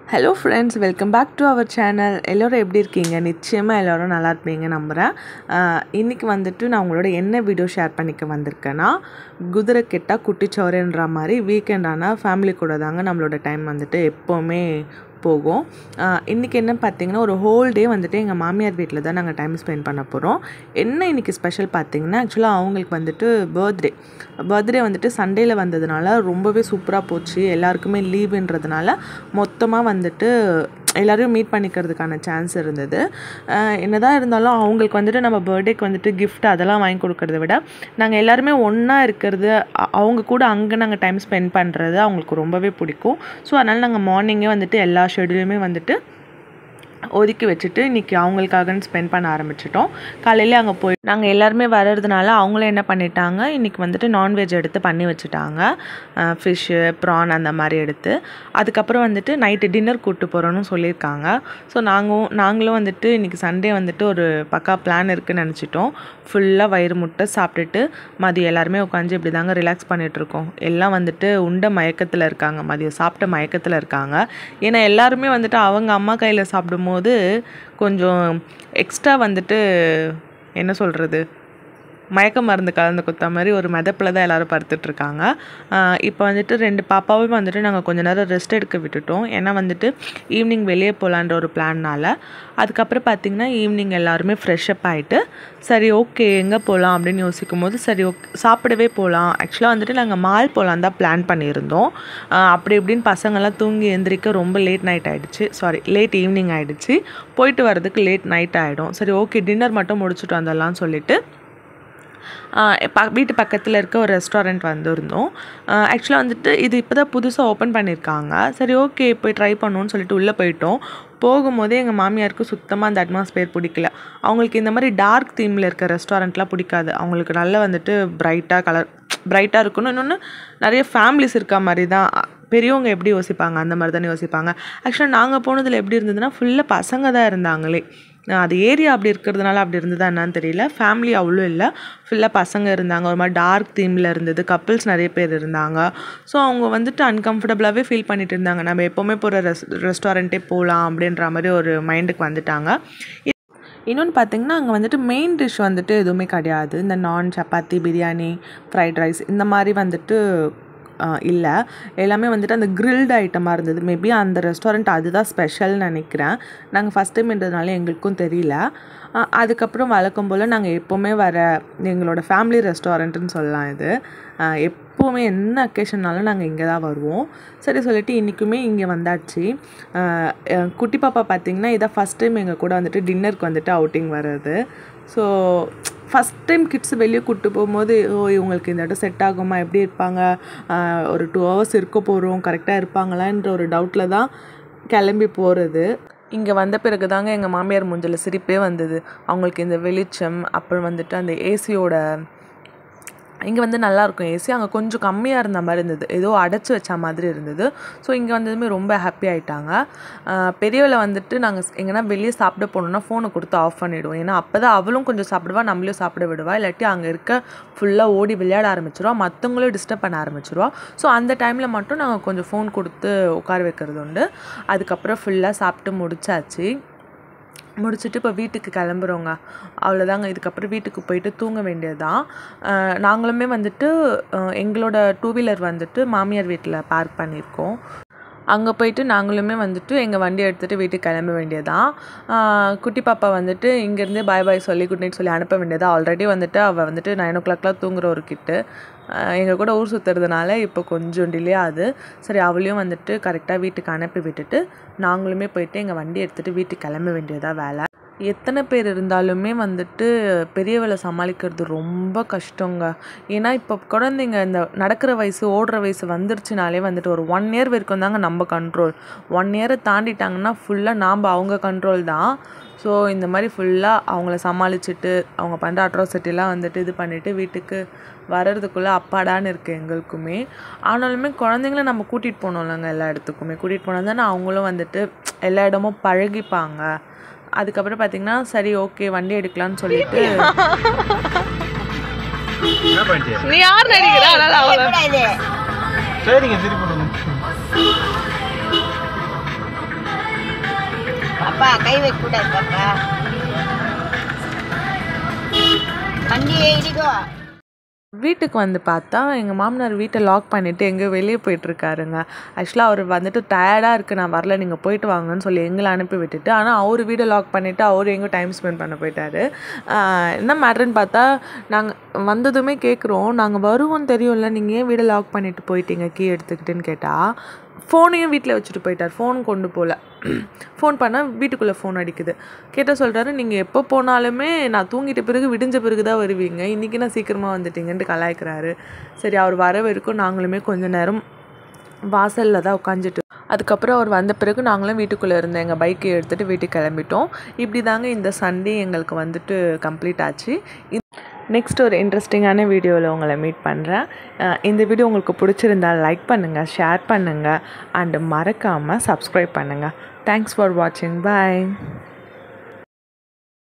hello friends welcome back to our channel எல்லோரும் எப்படி இருக்கீங்க நிச்சயமாக எல்லோரும் நல்லா இருப்பீங்க நம்புகிறேன் இன்றைக்கி வந்துட்டு நான் உங்களோட என்ன வீடியோ ஷேர் பண்ணிக்க வந்திருக்கேன்னா குதிரை கெட்டா குட்டிச்சோறுன்ற மாதிரி வீக்கெண்ட் ஆனால் ஃபேமிலி கூட தாங்க நம்மளோட டைம் வந்துட்டு எப்போவுமே போகும் இன்றைக்கி என்ன பார்த்தீங்கன்னா ஒரு ஹோல் டே வந்துட்டு எங்கள் மாமியார் வீட்டில் தான் நாங்கள் டைம் ஸ்பெண்ட் பண்ண போகிறோம் என்ன இன்றைக்கி ஸ்பெஷல் பார்த்தீங்கன்னா ஆக்சுவலாக அவங்களுக்கு வந்துட்டு பர்த்டே பர்த்டே வந்துட்டு சண்டேயில் வந்ததுனால ரொம்பவே சூப்பராக போச்சு எல்லாருக்குமே லீவுன்றதுனால மொத்தமாக வந்துட்டு எல்லோரையும் மீட் பண்ணிக்கிறதுக்கான சான்ஸ் இருந்தது என்னதான் இருந்தாலும் அவங்களுக்கு வந்துட்டு நம்ம பர்த்டேக்கு வந்துட்டு gift அதெல்லாம் வாங்கி கொடுக்கறத விட நாங்கள் எல்லாருமே ஒன்றா இருக்கிறது அ- அவங்க கூட அங்கே நாங்கள் டைம் ஸ்பெண்ட் பண்ணுறது அவங்களுக்கு ரொம்பவே பிடிக்கும் ஸோ அதனால் நாங்கள் மார்னிங்கே வந்துட்டு எல்லா ஷெடியூலுமே வந்துட்டு ஒதுக்கி வச்சுட்டு இன்றைக்கி அவங்களுக்காகன்னு ஸ்பெண்ட் பண்ண ஆரம்பிச்சிட்டோம் காலையிலே அங்கே போய் நாங்கள் எல்லாருமே வர்றதுனால அவங்களும் என்ன பண்ணிட்டாங்க இன்றைக்கி வந்துட்டு நான்வெஜ் எடுத்து பண்ணி வச்சுட்டாங்க ஃபிஷ்ஷு ப்ரான் அந்த மாதிரி எடுத்து அதுக்கப்புறம் வந்துட்டு நைட்டு டின்னர் கூப்பிட்டு போகிறோன்னு சொல்லியிருக்காங்க ஸோ நாங்களும் நாங்களும் வந்துட்டு இன்றைக்கி சண்டே வந்துட்டு ஒரு பக்கா பிளான் இருக்குன்னு நினச்சிட்டோம் ஃபுல்லாக வயிறு முட்டை சாப்பிட்டுட்டு மதியம் எல்லாருமே உட்காந்து இப்படி தாங்க ரிலாக்ஸ் பண்ணிகிட்ருக்கோம் எல்லாம் வந்துட்டு உண்ட மயக்கத்தில் இருக்காங்க மதியம் சாப்பிட்ட மயக்கத்தில் இருக்காங்க ஏன்னா எல்லாருமே வந்துட்டு அவங்க அம்மா கையில் சாப்பிடும்போது கொஞ்சம் எக்ஸ்ட்ரா வந்துட்டு என்ன சொல்கிறது மயக்க மருந்து கலந்து கொடுத்த மாதிரி ஒரு மெதப்பில் தான் எல்லோரும் படுத்துட்ருக்காங்க இப்போ வந்துட்டு ரெண்டு பாப்பாவும் வந்துட்டு நாங்கள் கொஞ்ச நேரம் ரெஸ்ட் எடுக்க விட்டுட்டோம் ஏன்னா வந்துட்டு ஈவினிங் வெளியே போகலான்ற ஒரு பிளான்னால் அதுக்கப்புறம் பார்த்திங்கன்னா ஈவினிங் எல்லாருமே ஃப்ரெஷ்அப் ஆகிட்டு சரி ஓகே எங்கே போகலாம் அப்படின்னு யோசிக்கும் போது சரி ஓகே சாப்பிடவே போகலாம் ஆக்சுவலாக வந்துட்டு நாங்கள் மால் போகலான் தான் பிளான் பண்ணியிருந்தோம் ஆஹ் அப்படி இப்படின்னு பசங்கள்லாம் தூங்கி எந்திரிக்க ரொம்ப லேட் நைட் ஆகிடுச்சு சாரி லேட் ஈவினிங் ஆகிடுச்சு போயிட்டு வரதுக்கு லேட் நைட் ஆகிடும் சரி ஓகே டின்னர் மட்டும் முடிச்சுட்டு வந்துடலாம்னு சொல்லிட்டு ஆஹ் ப வீட்டு பக்கத்தில் இருக்க ஒரு ரெஸ்டாரண்ட் வந்திருந்தோம் ஆக்சுவலாக வந்துட்டு இது இப்போ தான் புதுசாக ஓப்பன் பண்ணியிருக்காங்க சரி ஓகே போய் ட்ரை பண்ணுவோன்னு சொல்லிட்டு உள்ளே போயிட்டோம் போகும்போதே எங்கள் மாமியாருக்கு சுத்தமாக அந்த அட்மாஸ்பியர் பிடிக்கல அவங்களுக்கு இந்த மாதிரி டார்க் தீமில் இருக்க ரெஸ்டாரண்ட்லாம் பிடிக்காது அவங்களுக்கு நல்லா வந்துட்டு பிரைட்டாக கலர் பிரைட்டாக இருக்கணும் இன்னொன்று நிறைய ஃபேமிலிஸ் இருக்க மாதிரி தான் பெரியவங்க எப்படி யோசிப்பாங்க அந்த மாதிரி தானே யோசிப்பாங்க ஆக்சுவலாக நாங்கள் போனதில் எப்படி இருந்ததுன்னா ஃபுல்லாக பசங்க தான் இருந்தாங்களே அஹ் அது ஏரியா அப்படி இருக்கிறதுனால அப்படி இருந்ததா என்னன்னு தெரியல ஃபேமிலி அவ்வளோ இல்லை ஃபுல்லாக பசங்க இருந்தாங்க ஒரு மாதிரி டார்க் தீமில் இருந்தது கப்பிள்ஸ் நிறைய பேர் இருந்தாங்க ஸோ அவங்க வந்துட்டு அன்கம்ஃபர்டபுளாகவே ஃபீல் பண்ணிட்டு இருந்தாங்க நம்ம எப்போவுமே போகிற ரெஸ் ரெஸ்டாரண்ட்டே போகலாம் அப்படின்ற மாதிரி ஒரு மைண்டுக்கு வந்துட்டாங்க இன்னொன்று பார்த்தீங்கன்னா அங்கே வந்துட்டு மெயின் டிஷ் வந்துட்டு எதுவுமே கிடையாது இந்த நான் சப்பாத்தி பிரியாணி ஃப்ரைட் ரைஸ் இந்த மாதிரி வந்துட்டு இல்லை எல்லாமே வந்துட்டு அந்த கிரில்டு ஐட்டமாக இருந்தது மேபி அந்த ரெஸ்டாரண்ட் அதுதான் ஸ்பெஷல்னு நினைக்கிறேன் நாங்கள் ஃபஸ்ட் டைம்ன்றதுனால எங்களுக்கும் தெரியல அஹ் அதுக்கப்புறம் வழக்கம் போல் நாங்கள் எப்போவுமே வர எங்களோட ஃபேமிலி ரெஸ்டாரண்ட்டுன்னு சொல்லலாம் இது அஹ் எப்போவுமே என்ன அக்கேஷன்னாலும் நாங்கள் இங்கே தான் வருவோம் சரி சொல்லிட்டு இன்றைக்குமே இங்கே வந்தாச்சு அஹ் அஹ் குட்டி பாப்பா பார்த்தீங்கன்னா இதான் ஃபஸ்ட் டைம் எங்கள் கூட வந்துட்டு டின்னருக்கு வந்துட்டு அவுட்டிங் வர்றது ஸோ ஃபஸ்ட் டைம் கிட்ஸ் வெளியே கூப்பிட்டு போகும்போது ஓ இவங்களுக்கு இந்த இடம் செட் ஆகுமா எப்படி இருப்பாங்க ஆஹ் ஒரு டூ ஹவர்ஸ் இருக்க போகிறோம் கரெக்டாக இருப்பாங்களான்ற ஒரு டவுட்டில் தான் கிளம்பி போகிறது இங்கே வந்த பிறகு தாங்க எங்கள் மாமியார் மூஞ்சில் சிரிப்பே வந்தது அவங்களுக்கு இந்த வெளிச்சம் அப்புறம் வந்துட்டு அந்த ஏசியோட இங்கே வந்து நல்லா இருக்கும் ஏசி அங்கே கொஞ்சம் கம்மியாக இருந்த மாதிரி இருந்தது ஏதோ அடைச்சி வச்ச மாதிரி இருந்தது ஸோ இங்கே வந்ததுமே ரொம்ப ஹாப்பி ஆயிட்டாங்க ஆஹ் பெரியவளை வந்துட்டு நாங்கள் எங்கன்னா வெளியே சாப்பிட போனோம்னா ஃபோனை கொடுத்து ஆஃப் பண்ணிவிடுவோம் ஏன்னா அப்போ தான் அவளும் கொஞ்சம் சாப்பிடுவா நம்மளையும் சாப்பிட விடுவா இல்லாட்டி அங்கே இருக்க ஃபுல்லாக ஓடி விளையாட ஆரம்பிச்சிருவா மற்றவங்களும் டிஸ்டர்ப் பண்ண ஆரம்பிச்சிருவா ஸோ அந்த டைமில் மட்டும் நாங்கள் கொஞ்சம் ஃபோன் கொடுத்து உட்கார வைக்கிறது உண்டு அதுக்கப்புறம் ஃபுல்லாக சாப்பிட்டு முடிச்சாச்சு முடிச்சுட்டு இப்போ வீட்டுக்கு கிளம்புறோங்க அவ்வளோதாங்க இதுக்கப்புறம் வீட்டுக்கு போயிட்டு தூங்க வேண்டியதுதான் அஹ் நாங்களுமே வந்துட்டு அஹ் எங்களோட டூ வீலர் வந்துட்டு மாமியார் வீட்டில் பார்க் பண்ணியிருக்கோம் அங்கே போயிட்டு நாங்களுமே வந்துட்டு எங்கள் வண்டி எடுத்துகிட்டு வீட்டுக்கு கிளம்ப வேண்டியதான் ஆஹ் குட்டி பாப்பா வந்துட்டு இங்கேருந்தே பாய் பாய் சொல்லி குட் நைட் சொல்லி அனுப்ப வேண்டியதா ஆல்ரெடி வந்துட்டு அவள் வந்துட்டு நைன் ஓ கிளாக்லாம் தூங்குற ஒரு கிட்டு எங்கள் கூட ஊர் சுற்றுறதுனால இப்போ கொஞ்சம் டிலே ஆகுது சரி அவளையும் வந்துட்டு கரெக்டாக வீட்டுக்கு அனுப்பி விட்டுட்டு நாங்களுமே போயிட்டு எங்கள் வண்டி எடுத்துகிட்டு வீட்டுக்கு கிளம்ப வேண்டியதா வேலை எத்தனை பேர் இருந்தாலுமே வந்துட்டு பெரியவளை சமாளிக்கிறது ரொம்ப கஷ்டங்க ஏன்னா இப்போ குழந்தைங்க இந்த நடக்கிற வயசு ஓடுற வயசு வந்துருச்சுனாலே வந்துட்டு ஒரு ஒன் இயர் வரைக்கும் தாங்க நம்ம கண்ட்ரோல் ஒன் இயரை தாண்டிட்டாங்கன்னா ஃபுல்லாக நாம் அவங்க கண்ட்ரோல் தான் ஸோ இந்த மாதிரி ஃபுல்லாக அவங்கள சமாளிச்சுட்டு அவங்க பண்ணுற அட்ராசிட்டிலாம் வந்துட்டு இது பண்ணிவிட்டு வீட்டுக்கு வர்றதுக்குள்ளே அப்பாடான்னு இருக்குது எங்களுக்குமே ஆனாலுமே குழந்தைங்கள நம்ம கூட்டிகிட்டு போனோம்லங்க எல்லா இடத்துக்குமே கூட்டிகிட்டு போனால் தானே அவங்களும் வந்துட்டு எல்லா இடமும் பழகிப்பாங்க அதுக்கப்புறம் பார்த்தீங்கன்னா சரி ஓகே வண்டி எடுக்கலாம்னு சொல்லிட்டு என்ன பண்ணிட்டு நீ யார் நடிக்கிற அதனால அவளை சரிங்க சரி பண்ணுங்க கை வைக்க கூடாது பாப்பா வண்டியை இடிக்கோ வீட்டுக்கு வந்து பார்த்தா எங்கள் மாமனார் வீட்டை லாக் பண்ணிவிட்டு எங்கேயோ வெளியே போயிட்டுருக்காருங்க ஆக்சுவலாக அவர் வந்துட்டு டயர்டாக இருக்குது நான் வரல நீங்கள் போயிட்டு வாங்கன்னு சொல்லி எங்களை அனுப்பி விட்டுட்டு ஆனால் அவர் வீடை லாக் பண்ணிவிட்டு அவர் எங்கேயோ டைம் ஸ்பெண்ட் பண்ண போயிட்டாரு ஆஹ் என்ன மேட்ருன்னு பார்த்தா நாங்கள் வந்ததுமே கேட்குறோம் நாங்கள் வருவோம்னு தெரியும்ல நீங்கள் ஏன் வீடை லாக் பண்ணிட்டு போயிட்டீங்க கீ எடுத்துக்கிட்டுன்னு கேட்டால் ஃபோனையும் வீட்டில் வச்சுட்டு போயிட்டார் ஃபோன் கொண்டு போகல ஃபோன் பண்ணால் வீட்டுக்குள்ளே ஃபோன் அடிக்குது கேட்டால் சொல்கிறாரு நீங்கள் எப்போ போனாலுமே நான் தூங்கிட்ட பிறகு விடிஞ்ச பிறகு தான் வருவீங்க இன்றைக்கி நான் சீக்கிரமாக வந்துட்டீங்கன்ட்டு கலாய்க்கிறாரு சரி அவர் வர வரைக்கும் நாங்களுமே கொஞ்ச நேரம் வாசலில் தான் உட்காந்துட்டு அதுக்கப்புறம் அவர் வந்த பிறகு நாங்களும் வீட்டுக்குள்ளே இருந்தோம் எங்கள் பைக்கை எடுத்துகிட்டு வீட்டுக்கு கிளம்பிட்டோம் இப்படி தாங்க இந்த சண்டே எங்களுக்கு வந்துட்டு கம்ப்ளீட் ஆச்சு நெக்ஸ்ட் ஒரு இன்ட்ரெஸ்டிங்கான வீடியோவில் உங்களை மீட் பண்ணுறேன் இந்த வீடியோ உங்களுக்கு பிடிச்சிருந்தால் லைக் பண்ணுங்கள் ஷேர் பண்ணுங்கள் அண்டு மறக்காமல் சப்ஸ்கிரைப் பண்ணுங்கள் தேங்க்ஸ் ஃபார் வாட்சிங் பாய்